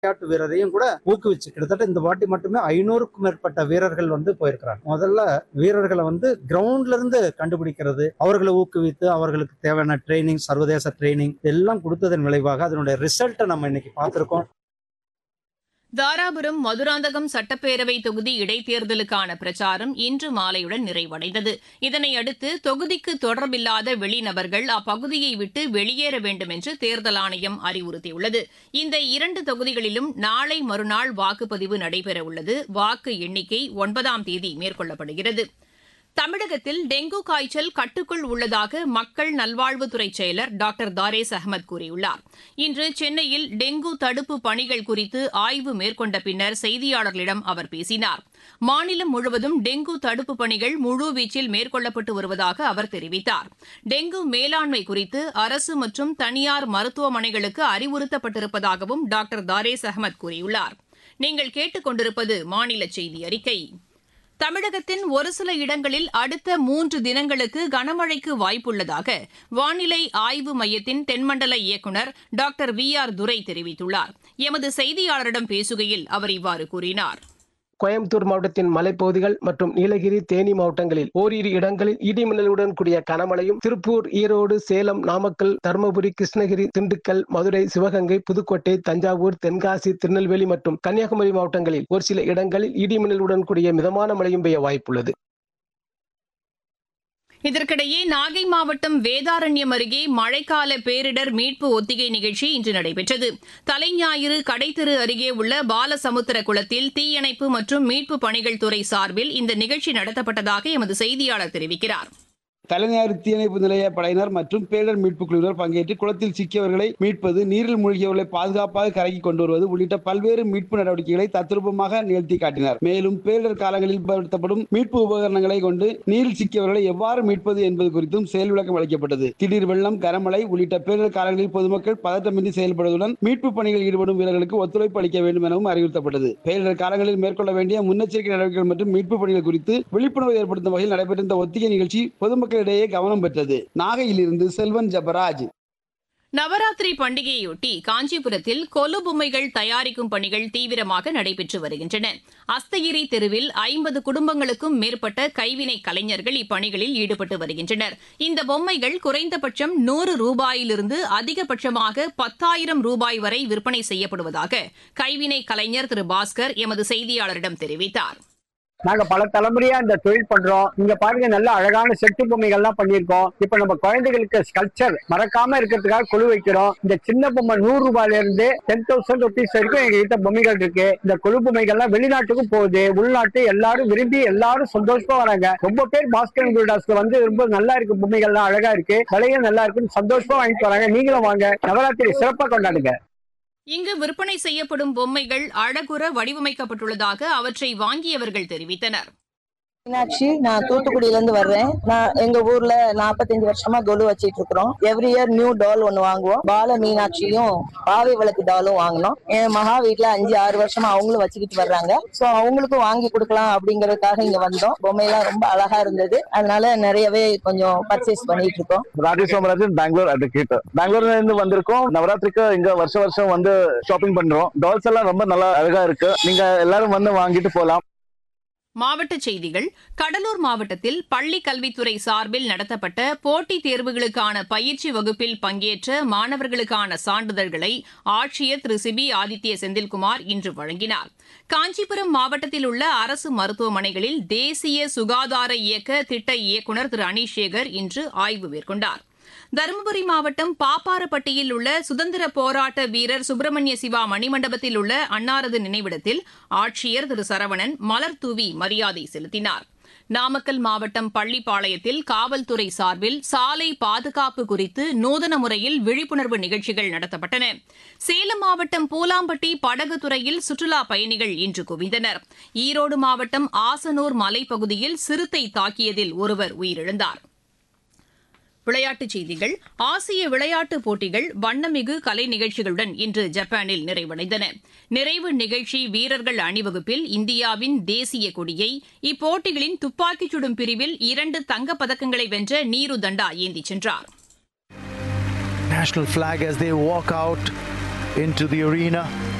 விளையாட்டு வீரரையும் கூட ஊக்குவிச்சு கிட்டத்தட்ட இந்த வாட்டி மட்டுமே ஐநூறுக்கும் மேற்பட்ட வீரர்கள் வந்து போயிருக்கிறாங்க முதல்ல வீரர்களை வந்து கிரவுண்ட்ல இருந்து கண்டுபிடிக்கிறது அவர்களை ஊக்குவித்து அவர்களுக்கு தேவையான ட்ரைனிங் சர்வதேச ட்ரைனிங் எல்லாம் கொடுத்ததன் விளைவாக அதனுடைய ரிசல்ட்டை நம்ம இன்னைக்கு பார்த்திருக்கோம் தாராபுரம் மதுராந்தகம் சட்டப்பேரவை தொகுதி இடைத்தேர்தலுக்கான பிரச்சாரம் இன்று மாலையுடன் நிறைவடைந்தது இதனையடுத்து தொகுதிக்கு தொடர்பில்லாத வெளிநபர்கள் அப்பகுதியை விட்டு வெளியேற வேண்டும் என்று தேர்தல் ஆணையம் அறிவுறுத்தியுள்ளது இந்த இரண்டு தொகுதிகளிலும் நாளை மறுநாள் வாக்குப்பதிவு நடைபெறவுள்ளது வாக்கு எண்ணிக்கை ஒன்பதாம் தேதி மேற்கொள்ளப்படுகிறது தமிழகத்தில் டெங்கு காய்ச்சல் கட்டுக்குள் உள்ளதாக மக்கள் நல்வாழ்வுத்துறை செயலர் டாக்டர் தாரேஸ் அகமது கூறியுள்ளார் இன்று சென்னையில் டெங்கு தடுப்பு பணிகள் குறித்து ஆய்வு மேற்கொண்ட பின்னர் செய்தியாளர்களிடம் அவர் பேசினார் மாநிலம் முழுவதும் டெங்கு தடுப்பு பணிகள் முழுவீச்சில் மேற்கொள்ளப்பட்டு வருவதாக அவர் தெரிவித்தார் டெங்கு மேலாண்மை குறித்து அரசு மற்றும் தனியார் மருத்துவமனைகளுக்கு அறிவுறுத்தப்பட்டிருப்பதாகவும் டாக்டர் தாரேஸ் அகமது கூறியுள்ளார் நீங்கள் கேட்டுக்கொண்டிருப்பது மாநில செய்தி அறிக்கை தமிழகத்தின் ஒரு சில இடங்களில் அடுத்த மூன்று தினங்களுக்கு கனமழைக்கு வாய்ப்புள்ளதாக வானிலை ஆய்வு மையத்தின் தென்மண்டல இயக்குநர் டாக்டர் வி ஆர் துரை தெரிவித்துள்ளார் எமது செய்தியாளரிடம் பேசுகையில் அவர் இவ்வாறு கூறினார் கோயம்புத்தூர் மாவட்டத்தின் மலைப்பகுதிகள் மற்றும் நீலகிரி தேனி மாவட்டங்களில் ஓரிரு இடங்களில் இடி மின்னலுடன் கூடிய கனமழையும் திருப்பூர் ஈரோடு சேலம் நாமக்கல் தருமபுரி கிருஷ்ணகிரி திண்டுக்கல் மதுரை சிவகங்கை புதுக்கோட்டை தஞ்சாவூர் தென்காசி திருநெல்வேலி மற்றும் கன்னியாகுமரி மாவட்டங்களில் ஒரு சில இடங்களில் இடி மின்னலுடன் கூடிய மிதமான மழையும் பெய்ய வாய்ப்புள்ளது இதற்கிடையே நாகை மாவட்டம் வேதாரண்யம் அருகே மழைக்கால பேரிடர் மீட்பு ஒத்திகை நிகழ்ச்சி இன்று நடைபெற்றது தலைஞாயிறு கடைத்தெரு அருகே உள்ள பாலசமுத்திர குளத்தில் தீயணைப்பு மற்றும் மீட்பு பணிகள் துறை சார்பில் இந்த நிகழ்ச்சி நடத்தப்பட்டதாக எமது செய்தியாளர் தெரிவிக்கிறார் தலைஞாறு தீயணைப்பு நிலைய படையினர் மற்றும் பேரிடர் மீட்பு குழுவினர் பங்கேற்று குளத்தில் சிக்கியவர்களை மீட்பது நீரில் மூழ்கியவர்களை பாதுகாப்பாக கரைக்கு கொண்டு வருவது உள்ளிட்ட பல்வேறு மீட்பு நடவடிக்கைகளை தத்ரூபமாக நிகழ்த்தி காட்டினர் மேலும் பேரிடர் காலங்களில் பயன்படுத்தப்படும் மீட்பு உபகரணங்களை கொண்டு நீரில் சிக்கியவர்களை எவ்வாறு மீட்பது என்பது குறித்தும் செயல் விளக்கம் அளிக்கப்பட்டது திடீர் வெள்ளம் கனமழை உள்ளிட்ட பேரிடர் காலங்களில் பொதுமக்கள் பதட்டமின்றி செயல்படுவதுடன் மீட்பு பணிகளில் ஈடுபடும் வீரர்களுக்கு ஒத்துழைப்பு அளிக்க வேண்டும் எனவும் அறிவுறுத்தப்பட்டது பேரிடர் காலங்களில் மேற்கொள்ள வேண்டிய முன்னெச்சரிக்கை நடவடிக்கைகள் மற்றும் மீட்பு பணிகள் குறித்து விழிப்புணர்வு ஏற்படுத்தும் வகையில் நடைபெற்ற இந்த ஒத்திகை நிகழ்ச்சி பொதுமக்கள் மக்களிடையே கவனம் பெற்றது நாகையிலிருந்து செல்வன் ஜபராஜ் நவராத்திரி பண்டிகையொட்டி காஞ்சிபுரத்தில் கொலு பொம்மைகள் தயாரிக்கும் பணிகள் தீவிரமாக நடைபெற்று வருகின்றன அஸ்தகிரி தெருவில் ஐம்பது குடும்பங்களுக்கும் மேற்பட்ட கைவினை கலைஞர்கள் இப்பணிகளில் ஈடுபட்டு வருகின்றனர் இந்த பொம்மைகள் குறைந்தபட்சம் நூறு ரூபாயிலிருந்து அதிகபட்சமாக பத்தாயிரம் ரூபாய் வரை விற்பனை செய்யப்படுவதாக கைவினை கலைஞர் திரு பாஸ்கர் எமது செய்தியாளரிடம் தெரிவித்தார் நாங்க பல தலைமுறையா இந்த தொழில் பண்றோம் இங்க பாருங்க நல்ல அழகான செட்டு பொம்மைகள்லாம் பண்ணியிருக்கோம் இப்ப நம்ம குழந்தைகளுக்கு ஸ்கல்ச்சர் மறக்காம இருக்கிறதுக்காக குழு வைக்கிறோம் இந்த சின்ன பொம்மை நூறு ரூபாயில இருந்து டென் தௌசண்ட் ருபீஸ் வரைக்கும் எங்க கிட்ட பொம்மைகள் இருக்கு இந்த குழு பொம்மைகள்லாம் வெளிநாட்டுக்கும் போகுது உள்நாட்டு எல்லாரும் விரும்பி எல்லாரும் சந்தோஷமா வராங்க ரொம்ப பேர் பாஸ்கர் குருடாஸ்ல வந்து ரொம்ப நல்லா இருக்கு பொம்மைகள்லாம் அழகா இருக்கு விலையும் நல்லா இருக்குன்னு சந்தோஷமா வாங்கிட்டு வராங்க நீங்களும் வாங்க நவராத்திரி சிறப்பா கொண்டாடுங்க இங்கு விற்பனை செய்யப்படும் பொம்மைகள் அழகுற வடிவமைக்கப்பட்டுள்ளதாக அவற்றை வாங்கியவர்கள் தெரிவித்தனர் மீனாட்சி நான் தூத்துக்குடியில இருந்து வர்றேன் நான் எங்க ஊர்ல நாற்பத்தஞ்சு வருஷமா கொலு வச்சிட்டு இருக்கிறோம் எவ்ரி இயர் நியூ டால் ஒன்னு வாங்குவோம் பால மீனாட்சியும் பாவை விளக்கு டாலும் வாங்கினோம் என் மகா வீட்டுல அஞ்சு ஆறு வருஷமா அவங்களும் வச்சுக்கிட்டு வர்றாங்க சோ அவங்களுக்கும் வாங்கி கொடுக்கலாம் அப்படிங்கறதுக்காக இங்க வந்தோம் பொம்மையெல்லாம் ரொம்ப அழகா இருந்தது அதனால நிறையவே கொஞ்சம் பர்ச்சேஸ் பண்ணிட்டு இருக்கோம் ராஜேஷ் சோமராஜன் பெங்களூர் அட்வொகேட் பெங்களூர்ல இருந்து வந்திருக்கோம் நவராத்திரிக்கு இங்க வருஷம் வருஷம் வந்து ஷாப்பிங் பண்றோம் டால்ஸ் எல்லாம் ரொம்ப நல்லா அழகா இருக்கு நீங்க எல்லாரும் வந்து வாங்கிட்டு போலாம் மாவட்டச் செய்திகள் கடலூர் மாவட்டத்தில் பள்ளி கல்வித்துறை சார்பில் நடத்தப்பட்ட போட்டித் தேர்வுகளுக்கான பயிற்சி வகுப்பில் பங்கேற்ற மாணவர்களுக்கான சான்றிதழ்களை ஆட்சியர் திரு சிபி ஆதித்ய செந்தில்குமார் இன்று வழங்கினார் காஞ்சிபுரம் மாவட்டத்தில் உள்ள அரசு மருத்துவமனைகளில் தேசிய சுகாதார இயக்க திட்ட இயக்குநர் திரு அனீஷ் சேகர் இன்று ஆய்வு மேற்கொண்டார் தருமபுரி மாவட்டம் பாப்பாரப்பட்டியில் உள்ள சுதந்திர போராட்ட வீரர் சுப்பிரமணிய சிவா மணிமண்டபத்தில் உள்ள அன்னாரது நினைவிடத்தில் ஆட்சியர் திரு சரவணன் மலர் தூவி மரியாதை செலுத்தினார் நாமக்கல் மாவட்டம் பள்ளிப்பாளையத்தில் காவல்துறை சார்பில் சாலை பாதுகாப்பு குறித்து நூதன முறையில் விழிப்புணர்வு நிகழ்ச்சிகள் நடத்தப்பட்டன சேலம் மாவட்டம் பூலாம்பட்டி படகுத்துறையில் சுற்றுலா பயணிகள் இன்று குவிந்தனர் ஈரோடு மாவட்டம் ஆசனூர் மலைப்பகுதியில் சிறுத்தை தாக்கியதில் ஒருவர் உயிரிழந்தார் விளையாட்டுச் செய்திகள் ஆசிய விளையாட்டுப் போட்டிகள் வண்ணமிகு கலை நிகழ்ச்சிகளுடன் இன்று ஜப்பானில் நிறைவடைந்தன நிறைவு நிகழ்ச்சி வீரர்கள் அணிவகுப்பில் இந்தியாவின் தேசிய கொடியை இப்போட்டிகளின் துப்பாக்கிச் சுடும் பிரிவில் இரண்டு தங்கப் பதக்கங்களை வென்ற நீரு தண்டா ஏந்திச் சென்றார் national flag as they walk out into the arena.